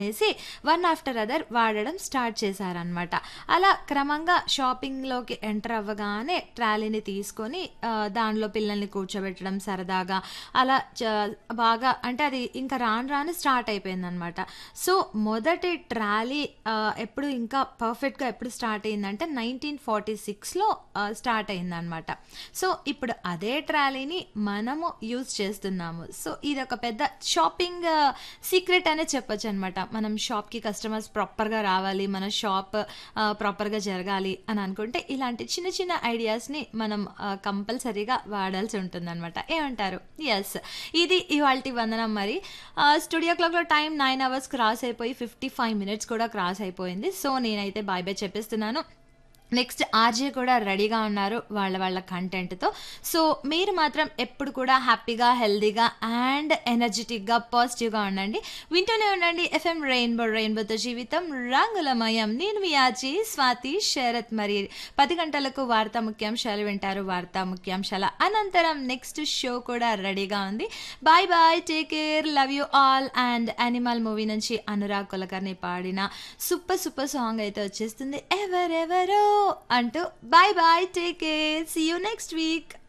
అనేసి one after other వాడడం start చేశారనమాట అలా క్రమంగా షాపింగ్లోకి ఎంటర్ అవ్వగానే ట్రాలీని తీసుకొని ఆ, దానిలో పిల్లల్ని కూర్చోబెట్టడం సరదాగా అలా చ- బాగా అంటే అది ఇంకా రాను రాను స్టార్ట్ అయిపోయిందనమాట సో మొదటి ట్రాలీ ఆ, ఎప్పుడు ఇంకా పర్ఫెక్ట్గా ఎప్పుడు స్టార్ట్ అయిందంటే నైన్టీన్ ఫార్టీ సిక్స్లో స్టార్ట్ అయిందనమాట సో ఇప్పుడు అదే ట్రాలీని మనము యూజ్ చేస్తున్నాము సో ఇది ఒక పెద్ద షాపింగ్ సీక్రెట్ అనే చెప్పొచ్చు అనమాట మనం షాప్కి కస్టమర్స్ ప్రాపర్గా రావాలి మన షాప్ ప్రాపర్గా జరగాలి అని అనుకుంటే ఇలాంటి చిన్న చిన్న ఐడియాస్ని మనం కంపల్సరీగా వాడాల్సి ఉంటుందన్నమాట ఏమంటారు ఎస్ ఇది ఇవాళ వందనం మరి స్టూడియో క్లాక్లో టైం నైన్ అవర్స్ క్రాస్ అయిపోయి ఫిఫ్టీ ఫైవ్ మినిట్స్ కూడా క్రాస్ అయిపోయింది సో నేనైతే బాయ్ బాయ్ చెప్పిస్తున్నాను నెక్స్ట్ ఆర్జే కూడా రెడీగా ఉన్నారు వాళ్ళ వాళ్ళ కంటెంట్తో సో మీరు మాత్రం ఎప్పుడు కూడా హ్యాపీగా హెల్దీగా అండ్ ఎనర్జెటిక్గా పాజిటివ్గా ఉండండి వింటూనే ఉండండి ఎఫ్ఎం రెయిన్బో రెయిన్బోతో జీవితం రంగులమయం నేను మీ ఆర్జే స్వాతి శరత్ మరి పది గంటలకు వార్తా ముఖ్యాంశాలు వింటారు వార్తా ముఖ్యాంశాల అనంతరం నెక్స్ట్ షో కూడా రెడీగా ఉంది bye bye take care love you all and Animal movie నుంచి అనురాగ్ కులకర్ని పాడిన సూపర్ సూపర్ సాంగ్ అయితే వచ్చేస్తుంది ఎవరెవరో అంటూ bye bye take care see you next week